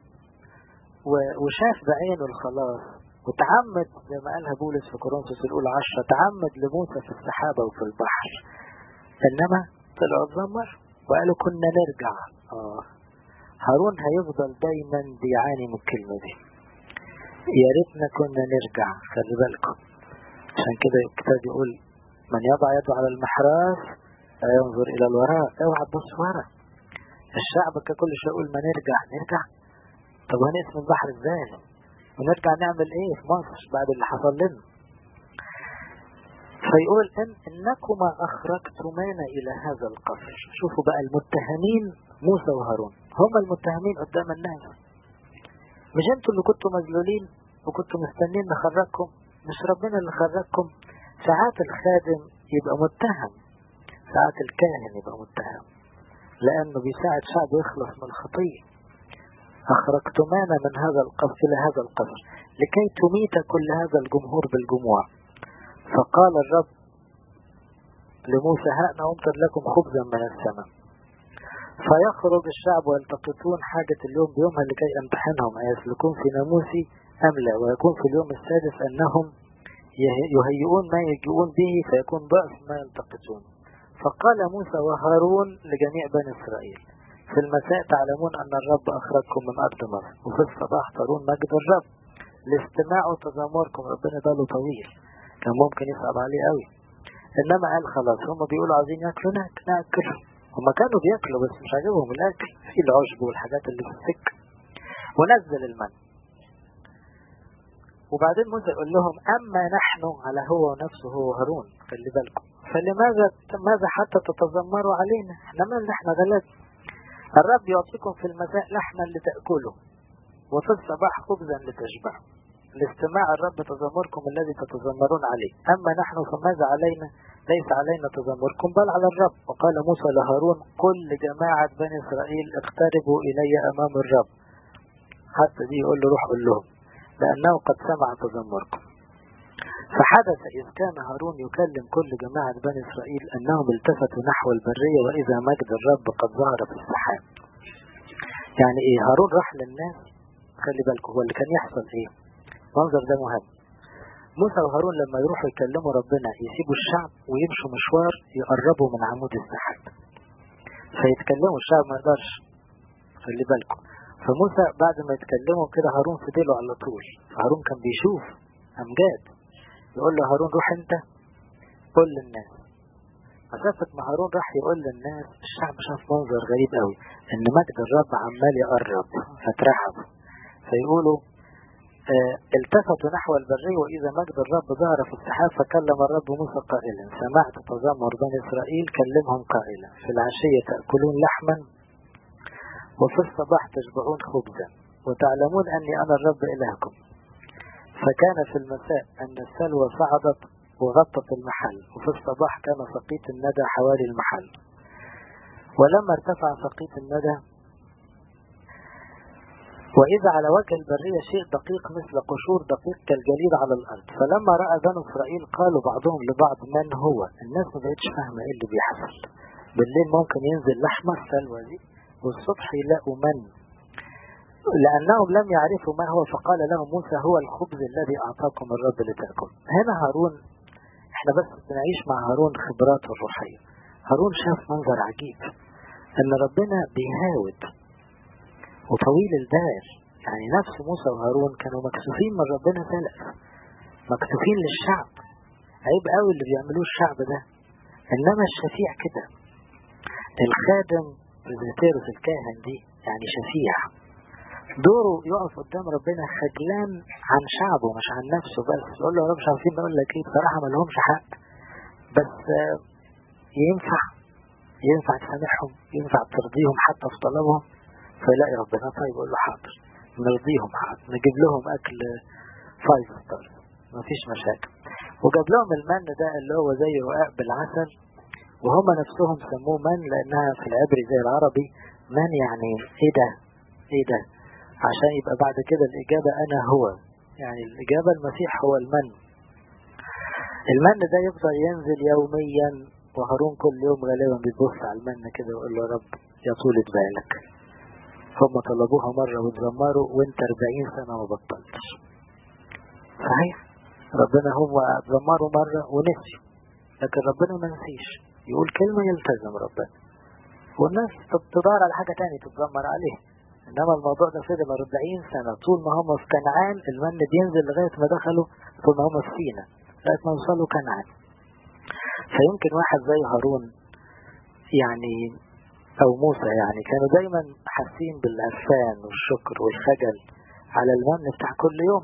وشاف بعينه الخلاص وتعمد زي ما قالها بولس في كورنثوس الاولى عشرة تعمد لموسى في السحابة وفي البحر انما طلعوا اتذمر وقالوا كنا نرجع اه هارون هيفضل دايما بيعاني من الكلمة دي يا ريتنا كنا نرجع خلي بالكم عشان كده الكتاب يقول من يضع يده على المحراث لا ينظر الى الوراء اوعى تبص ورا الشعب ككل شيء يقول ما نرجع نرجع طب هنقسم البحر ازاي ونرجع نعمل ايه في مصر بعد اللي حصل لنا فيقول إن إنكما أخرجتمانا إلى هذا القصر شوفوا بقى المتهمين موسى وهارون هم المتهمين قدام الناس مش انتوا اللي كنتوا مذلولين وكنتوا مستنين نخرجكم مش ربنا اللي خرجكم ساعات الخادم يبقى متهم ساعات الكاهن يبقى متهم لأنه بيساعد شعب يخلص من الخطية أخرجتمانا من هذا القصر إلى هذا القصر لكي تميت كل هذا الجمهور بالجموع فقال الرب لموسى هأنا أمطر لكم خبزا من السماء فيخرج الشعب ويلتقطون حاجة اليوم بيومها لكي امتحنهم أيسلكون في ناموسي أم لا ويكون في اليوم السادس أنهم يهيئون ما يجيئون به فيكون ضعف ما يلتقطون فقال موسى وهارون لجميع بني إسرائيل في المساء تعلمون أن الرب أخرجكم من أرض مصر وفي الصباح ترون مجد الرب لاستماع تذمركم ربنا باله طويل كان ممكن يصعب عليه قوي انما قال خلاص هم بيقولوا عايزين ياكلوا ناكل ناكل هم كانوا بياكلوا بس مش عاجبهم الاكل في العشب والحاجات اللي في السكه ونزل المن وبعدين موسى يقول لهم اما نحن على هو نفسه هو هارون خلي بالكم فلماذا ماذا حتى تتذمروا علينا احنا مالنا احنا غلاب الرب يعطيكم في المساء لحما لتأكلوا وفي الصباح خبزا لتشبعوا لاستماع الرب تذمركم الذي تتذمرون عليه أما نحن فماذا علينا ليس علينا تذمركم بل على الرب وقال موسى لهارون كل جماعة بني إسرائيل اقتربوا إلي أمام الرب حتى دي يقول له روح قول لهم لأنه قد سمع تذمركم فحدث إذ كان هارون يكلم كل جماعة بني إسرائيل أنهم التفتوا نحو البرية وإذا مجد الرب قد ظهر في السحاب يعني إيه هارون راح للناس خلي بالكم هو اللي كان يحصل إيه منظر ده مهم موسى وهارون لما يروحوا يكلموا ربنا يسيبوا الشعب ويمشوا مشوار يقربوا من عمود السحاب فيتكلموا الشعب ما يقدرش خلي بالكم فموسى بعد ما يتكلموا كده هارون فضله على طول فهارون كان بيشوف أمجاد يقول له هارون روح انت قول للناس مسافة ما هارون راح يقول للناس الشعب شاف منظر غريب قوي ان مجد الرب عمال يقرب فترحبوا فيقولوا اه التفتوا نحو البرية وإذا مجد الرب ظهر في السحاب فكلم الرب موسى قائلا سمعت تذمر بني إسرائيل كلمهم قائلا في العشية تأكلون لحما وفي الصباح تشبعون خبزا وتعلمون أني أنا الرب إلهكم فكان في المساء أن السلوى صعدت وغطت المحل وفي الصباح كان سقيط الندى حوالي المحل ولما ارتفع سقيط الندى وإذا على وجه البرية شيء دقيق مثل قشور دقيق كالجليد على الأرض فلما رأى بنو إسرائيل قالوا بعضهم لبعض من هو الناس ما بقتش فاهمة إيه اللي بيحصل بالليل ممكن ينزل لحمة السلوى دي والصبح يلاقوا من لأنهم لم يعرفوا ما هو فقال لهم موسى هو الخبز الذي أعطاكم الرب لتأكل هنا هارون احنا بس بنعيش مع هارون خبراته الروحية هارون شاف منظر عجيب ان ربنا بيهاود وطويل البال يعني نفس موسى وهارون كانوا مكسوفين من ربنا ثلاث مكسوفين للشعب عيب قوي اللي بيعملوه الشعب ده انما الشفيع كده الخادم بريزيتيروس الكاهن دي يعني شفيع دوره يقف قدام ربنا خجلان عن شعبه مش عن نفسه بس يقول له يا رب مش عارفين نقول لك ايه بصراحه ما لهمش حق بس ينفع ينفع تسامحهم ينفع ترضيهم حتى في طلبهم فيلاقي ربنا طيب يقول له حاضر نرضيهم حاضر نجيب لهم اكل فايف ستار مفيش مشاكل وجاب لهم المن ده اللي هو زي رقاق بالعسل وهم نفسهم سموه من لانها في العبري زي العربي من يعني ايه ده ايه ده عشان يبقى بعد كده الإجابة أنا هو يعني الإجابة المسيح هو المن المن ده يفضل ينزل يوميا وهارون كل يوم غالبا بيبص على المن كده ويقول له يا رب يا طولة بالك هم طلبوها مرة واتذمروا وانت 40 سنة ما بطلتش صحيح ربنا هم اتذمروا مرة ونسيوا لكن ربنا ما نسيش يقول كلمة يلتزم ربنا والناس تدور على حاجة تانية تتذمر عليه انما الموضوع ده فضل 40 سنة طول ما هم في كنعان المن بينزل لغاية ما دخلوا طول ما هم في سينا لغاية ما وصلوا كنعان فيمكن واحد زي هارون يعني او موسى يعني كانوا دايما حاسين بالعرفان والشكر والخجل على المن بتاع كل يوم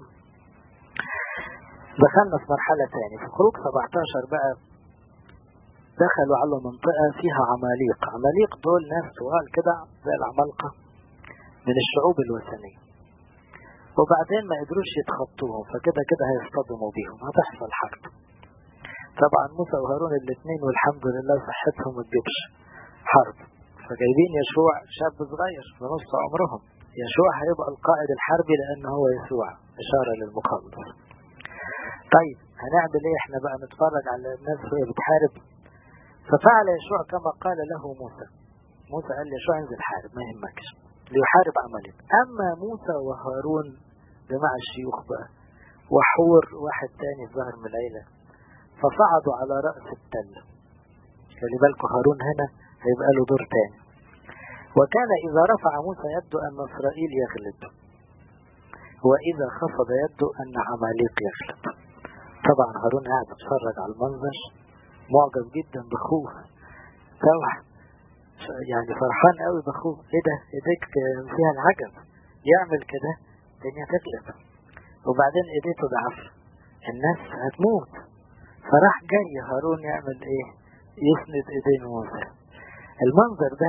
دخلنا في مرحلة تاني في خروج 17 بقى دخلوا على منطقة فيها عماليق عماليق دول ناس طوال كده زي العمالقة من الشعوب الوثنية وبعدين ما قدروش يتخطوهم فكده كده هيصطدموا بيهم هتحصل حرب طبعا موسى وهارون الاثنين والحمد لله صحتهم ما تجيبش حرب فجايبين يشوع شاب صغير في نص عمرهم يشوع هيبقى القائد الحربي لان هو يسوع اشاره للمخلص طيب هنعمل ايه احنا بقى نتفرج على الناس وهي بتحارب ففعل يشوع كما قال له موسى موسى قال يشوع انزل حارب ما يهمكش ليحارب عملك أما موسى وهارون جماعة الشيوخ بقى وحور واحد تاني ظهر من العيلة فصعدوا على رأس التل خلي بالكوا هارون هنا هيبقى له دور تاني وكان إذا رفع موسى يده أن إسرائيل يغلب وإذا خفض يده أن عماليق يغلب طبعا هارون قاعد يتفرج على المنظر معجب جدا بأخوه طبعا يعني فرحان قوي باخوه ايه ده ايديك فيها العجب يعمل كده الدنيا تغلب وبعدين ايديه تضعف الناس هتموت فراح جاي هارون يعمل ايه يسند ايدين موسى المنظر ده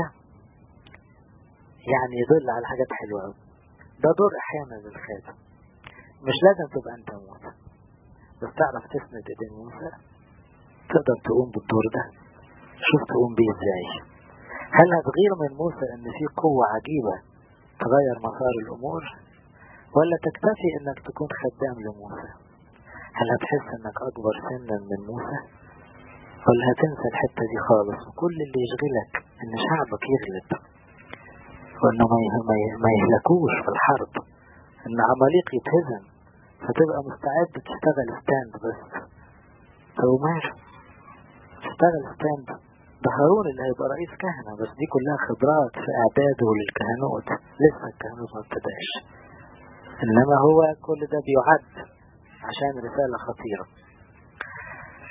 يعني يدل على حاجات حلوة قوي ده دور احيانا للخادم مش لازم تبقى انت موسى بس تعرف تسند ايدين موسى تقدر تقوم بالدور ده شوف تقوم بيه ازاي هل هتغير من موسى ان في قوة عجيبة تغير مسار الامور ولا تكتفي انك تكون خدام لموسى هل هتحس انك اكبر سنا من موسى ولا هتنسى الحتة دي خالص وكل اللي يشغلك ان شعبك يغلب وانه ما يهلكوش في الحرب ان عماليق يتهزم فتبقى مستعد تشتغل ستاند بس فومار تشتغل ستاند ده هارون اللي هيبقى رئيس كهنة بس دي كلها خبرات في اعداده للكهنوت لسه الكهنوت ما ابتداش انما هو كل ده بيعد عشان رسالة خطيرة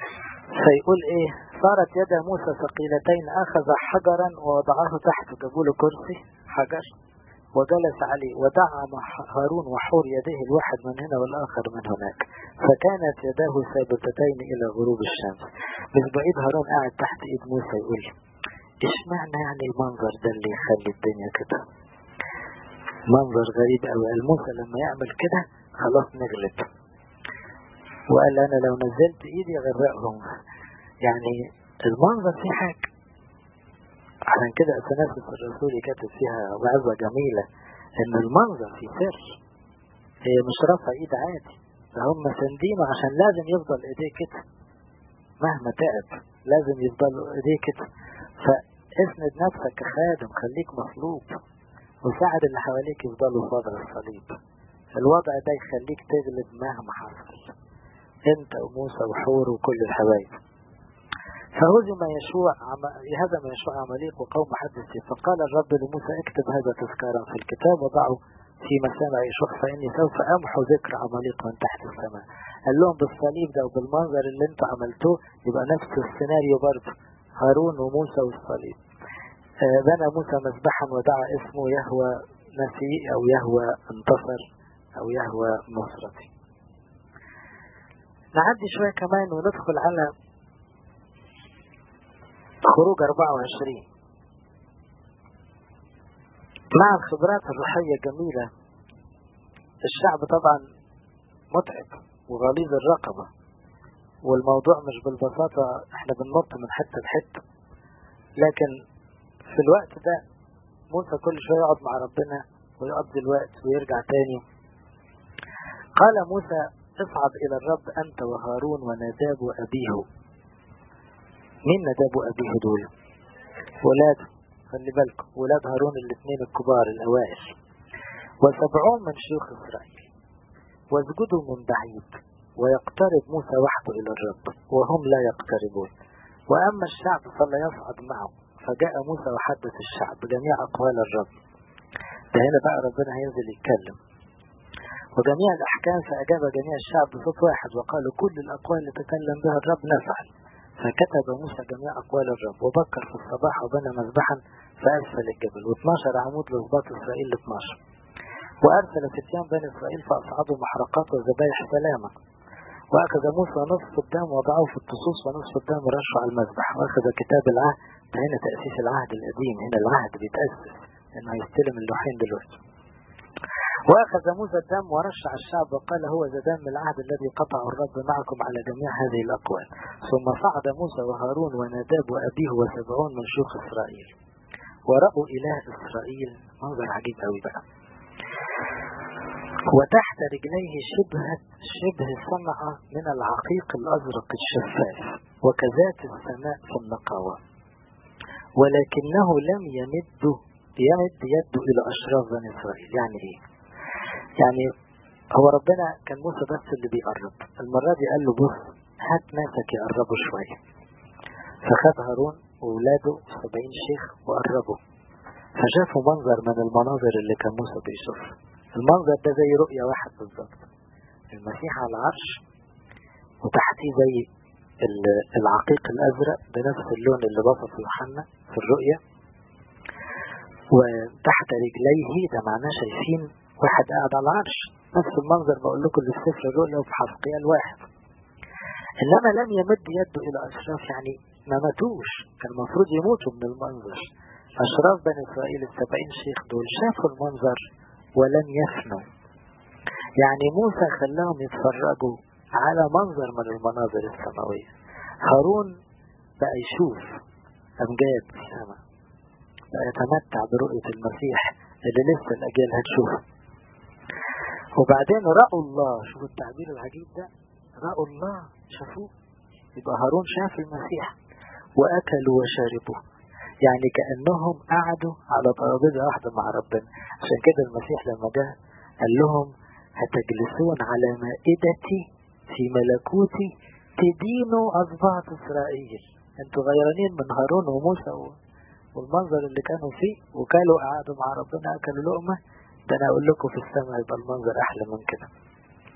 فيقول ايه صارت يد موسى ثقيلتين اخذ حجرا ووضعه تحت جابوا له كرسي حجر وجلس عليه ودعا هارون وحور يديه الواحد من هنا والاخر من هناك فكانت يداه ثابتتين الى غروب الشمس مش بعيد هارون قاعد تحت ايد موسى يقول اشمعنى يعني المنظر ده اللي يخلي الدنيا كده منظر غريب قوي موسى لما يعمل كده خلاص نغلب وقال انا لو نزلت ايدي اغرقهم يعني المنظر فيه حاجة عشان كده أثناسس الرسولي كاتب فيها وعظة جميلة إن المنظر فيه سر هي مش رفع إيد عادي ده هم سندينه عشان لازم يفضل إيديه كده مهما تعب لازم يفضل إيديه كده فاسند نفسك كخادم خليك مصلوب وساعد اللي حواليك يفضلوا في وضع الصليب الوضع ده يخليك تغلب مهما حصل انت وموسى وحور وكل الحبايب فهزم يشوع عم... هزم يشوع عمليق وقوم حدث فقال الرب لموسى اكتب هذا تذكارا في الكتاب وضعه في مسامع يشوع فاني سوف امحو ذكر عمليق من تحت السماء قال لهم بالصليب ده وبالمنظر اللي انتوا عملتوه يبقى نفس السيناريو برضه هارون وموسى والصليب آه بنى موسى مذبحا ودعا اسمه يهوى نسي او يهوى انتصر او يهوى نصرتي نعدي شوية كمان وندخل على خروج 24 مع الخبرات الروحية جميلة الشعب طبعا متعب وغليظ الرقبة والموضوع مش بالبساطة احنا بننط من حتة لحتة لكن في الوقت ده موسى كل شوية يقعد مع ربنا ويقضي الوقت ويرجع تاني قال موسى اصعد إلى الرب أنت وهارون وناداب وأبيه مين نداب وأبيه دول ولاد خلي بالكم ولاد هارون الاثنين الكبار الأوائل وسبعون من شيوخ إسرائيل واسجدوا من بعيد ويقترب موسى وحده إلى الرب وهم لا يقتربون وأما الشعب فلا يصعد معه فجاء موسى وحدث الشعب جميع أقوال الرب ده هنا بقى ربنا هينزل يتكلم وجميع الأحكام فأجاب جميع الشعب بصوت واحد وقالوا كل الأقوال اللي تكلم بها الرب نفعل فكتب موسى جميع أقوال الرب وبكر في الصباح وبنى مذبحا فأسفل الجبل و12 عمود لصباط إسرائيل 12 وأرسل فتيان بني إسرائيل فأصعدوا محرقات وذبائح سلامة وأخذ موسى نصف الدم وضعه في الطصوص ونصف الدم رشه على المذبح وأخذ كتاب العهد ده هنا تأسيس العهد القديم هنا العهد بيتأسس إنه هيستلم اللوحين دلوقتي وأخذ موسى الدم ورشع الشعب وقال هو ذا دم العهد الذي قطعه الرب معكم على جميع هذه الأقوال ثم صعد موسى وهارون وناداب وأبيه وسبعون من شيوخ إسرائيل ورأوا إله إسرائيل منظر عجيب أوي بقى وتحت رجليه شبه شبه صنعة من العقيق الأزرق الشفاف وكذات السماء في النقاوة ولكنه لم يمد يمد يده إلى أشراف بني إسرائيل يعني إيه؟ يعني هو ربنا كان موسى بس اللي بيقرب المرة دي قال له بص هات ناسك يقربوا شوية فخد هارون وولاده سبعين شيخ وقربوا فشافوا منظر من المناظر اللي كان موسى بيشوفها المنظر ده زي رؤية واحد بالظبط المسيح على العرش وتحتيه زي العقيق الأزرق بنفس اللون اللي وصفه يوحنا في الرؤية وتحت رجليه ده معناه شايفين واحد قاعد على العرش نفس المنظر بقول لكم اللي في سفر الرؤيا وفي حزقيال واحد انما لم يمد يده الى اشراف يعني ما ماتوش كان المفروض يموتوا من المنظر اشراف بني اسرائيل السبعين شيخ دول شافوا المنظر ولم يفنوا يعني موسى خلاهم يتفرجوا على منظر من المناظر السماوية هارون بقى يشوف أمجاد السماء بقى يتمتع برؤية المسيح اللي لسه الأجيال هتشوفه وبعدين رأوا الله شوفوا التعبير العجيب ده رأوا الله شافوه يبقى هارون شاف المسيح وأكلوا وشربوا يعني كأنهم قعدوا على ترابيزة واحدة مع ربنا عشان كده المسيح لما جه قال لهم هتجلسون على مائدتي في ملكوتي تدينوا أصبعة إسرائيل انتوا غيرانين من هارون وموسى والمنظر اللي كانوا فيه وكالوا قعدوا مع ربنا أكلوا لقمة ده أنا أقول لكم في السماء يبقى المنظر أحلى من كده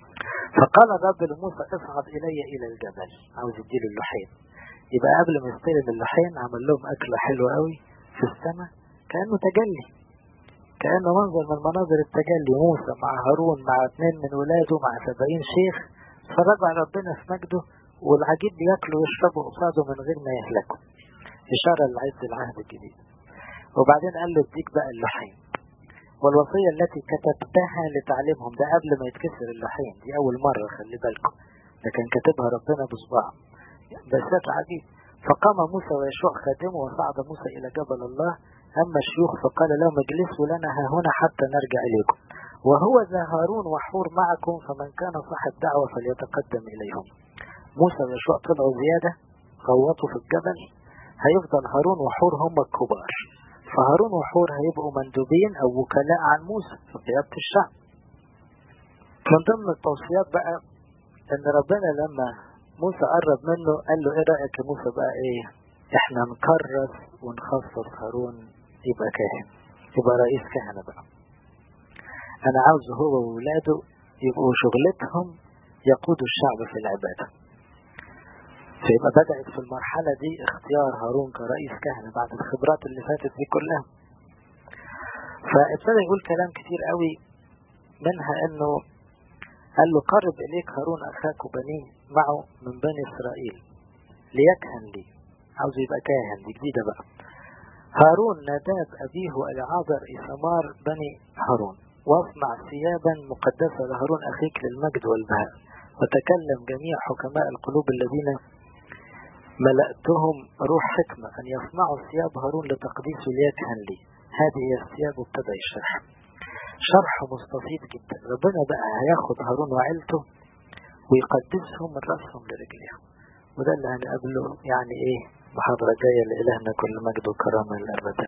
فقال الرب لموسى اصعد إلي إلى الجبل عاوز يديله اللحين يبقى قبل ما يستلم اللحين عمل لهم أكلة حلوة قوي في السماء كأنه تجلي كأنه منظر من مناظر التجلي موسى مع هارون مع اثنين من ولاده مع سبعين شيخ اتفرجوا على ربنا في مجده والعجيب بياكلوا ويشربوا قصاده من غير ما يهلكوا إشارة لعز العهد الجديد وبعدين قال له اديك بقى اللحين والوصية التي كتبتها لتعليمهم ده قبل ما يتكسر اللحين دي أول مرة خلي بالكم ده كان كاتبها ربنا بصباعه بس عجيب فقام موسى ويشوع خادمه وصعد موسى إلى جبل الله أما الشيوخ فقال لهم اجلسوا لنا ها هنا حتى نرجع إليكم وهو ذا هارون وحور معكم فمن كان صاحب دعوة فليتقدم إليهم موسى ويشوع طلعوا زيادة غوطوا في الجبل هيفضل هارون وحور هم الكبار فهارون وحور هيبقوا مندوبين أو وكلاء عن موسى في قيادة الشعب من ضمن التوصيات بقى إن ربنا لما موسى قرب منه قال له إيه رأيك يا موسى بقى إيه إحنا نكرس ونخصص هارون يبقى كاهن يبقى رئيس كهنة بقى أنا عاوز هو وولاده يبقوا شغلتهم يقودوا الشعب في العبادة فيبقى بدأت في المرحلة دي اختيار هارون كرئيس كهنة بعد الخبرات اللي فاتت دي كلها فابتدى يقول كلام كتير قوي منها انه قال له قرب اليك هارون اخاك وبنيه معه من بني اسرائيل ليكهن لي عاوز يبقى كاهن دي جديدة بقى هارون ناداب أبيه العاذر إثمار بني هارون واصنع ثيابا مقدسة لهارون أخيك للمجد والبهاء وتكلم جميع حكماء القلوب الذين ملأتهم روح حكمة أن يصنعوا ثياب هارون لتقديسه ليكهن لي هذه هي الثياب وابتدى يشرح شرح مستفيض جدا ربنا بقى هياخد هارون وعيلته ويقدسهم من رأسهم لرجليهم وده اللي هنقابله يعني ايه محاضرة جاية لإلهنا كل مجد وكرامة للأبد